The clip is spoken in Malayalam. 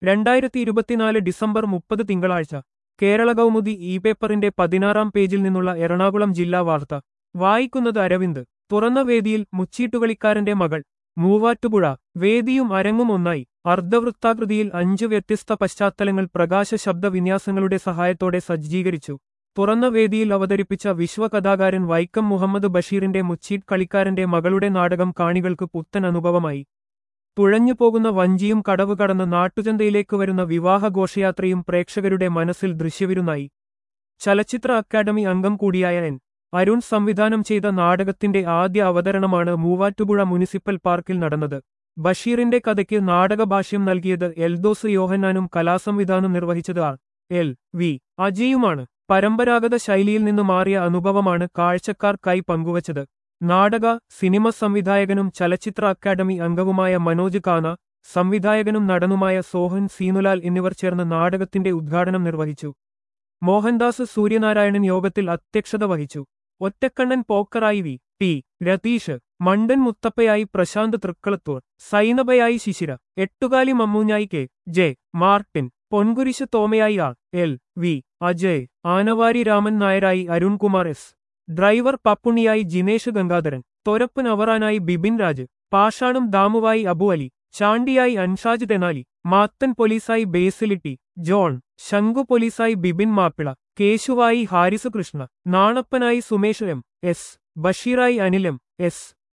രണ്ടായിരത്തി ഇരുപത്തിനാല് ഡിസംബർ മുപ്പത് തിങ്കളാഴ്ച കേരള കൗമുദി ഇ പേപ്പറിന്റെ പതിനാറാം പേജിൽ നിന്നുള്ള എറണാകുളം ജില്ലാ വാർത്ത വായിക്കുന്നത് അരവിന്ദ് തുറന്ന വേദിയിൽ മുച്ചീട്ടുകളിക്കാരന്റെ മകൾ മൂവാറ്റുപുഴ വേദിയും അരങ്ങും ഒന്നായി അർദ്ധവൃത്താകൃതിയിൽ അഞ്ച് വ്യത്യസ്ത പശ്ചാത്തലങ്ങൾ പ്രകാശ ശബ്ദ വിന്യാസങ്ങളുടെ സഹായത്തോടെ സജ്ജീകരിച്ചു തുറന്ന വേദിയിൽ അവതരിപ്പിച്ച വിശ്വകഥാകാരൻ വൈക്കം മുഹമ്മദ് ബഷീറിന്റെ മുച്ചീട്ട് കളിക്കാരന്റെ മകളുടെ നാടകം കാണികൾക്ക് പുത്തൻ അനുഭവമായി തുഴഞ്ഞുപോകുന്ന വഞ്ചിയും കടവ് കടന്ന് നാട്ടുചന്തയിലേക്ക് വരുന്ന വിവാഹ ഘോഷയാത്രയും പ്രേക്ഷകരുടെ മനസ്സിൽ ദൃശ്യവിരുന്നായി ചലച്ചിത്ര അക്കാദമി അംഗം കൂടിയായ എൻ അരുൺ സംവിധാനം ചെയ്ത നാടകത്തിന്റെ ആദ്യ അവതരണമാണ് മൂവാറ്റുപുഴ മുനിസിപ്പൽ പാർക്കിൽ നടന്നത് ബഷീറിന്റെ കഥയ്ക്ക് നാടകഭാഷ്യം നൽകിയത് എൽദോസ് യോഹന്നാനും കലാസംവിധാനം നിർവഹിച്ചത് ആർ എൽ വി അജയുമാണ് പരമ്പരാഗത ശൈലിയിൽ നിന്ന് മാറിയ അനുഭവമാണ് കാഴ്ചക്കാർക്കായി പങ്കുവച്ചത് നാടക സിനിമ സംവിധായകനും ചലച്ചിത്ര അക്കാദമി അംഗവുമായ മനോജ് കാന സംവിധായകനും നടനുമായ സോഹൻ സീനുലാൽ എന്നിവർ ചേർന്ന് നാടകത്തിന്റെ ഉദ്ഘാടനം നിർവഹിച്ചു മോഹൻദാസ് സൂര്യനാരായണൻ യോഗത്തിൽ അധ്യക്ഷത വഹിച്ചു ഒറ്റക്കണ്ണൻ പോക്കറായി വി ടി രതീഷ് മണ്ടൻ മുത്തപ്പയായി പ്രശാന്ത് തൃക്കളത്തൂർ സൈനബയായി ശിശിര എട്ടുകാലി മമ്മൂഞ്ഞായി കെ ജെ മാർട്ടിൻ പൊൻകുരിശ് തോമയായി R L V Ajay Anavari Raman നായരായി അരുൺകുമാർ എസ് ഡ്രൈവർ പപ്പുണ്ണിയായി ജിനേഷ് ഗംഗാധരൻ തൊരപ്പൻ അവറാനായി ബിബിൻ രാജ് പാഷാണും ദാമുവായി അബു അലി ചാണ്ടിയായി അൻഷാജ് തെനാലി മാത്തൻ പോലീസായി ബേസിലിറ്റി ജോൺ ശംഖു പോലീസായി ബിബിൻ മാപ്പിള കേശുവായി ഹാരിസ് കൃഷ്ണ നാണപ്പനായി സുമേഷ് എം എസ് ബഷീറായി അനിലം എസ്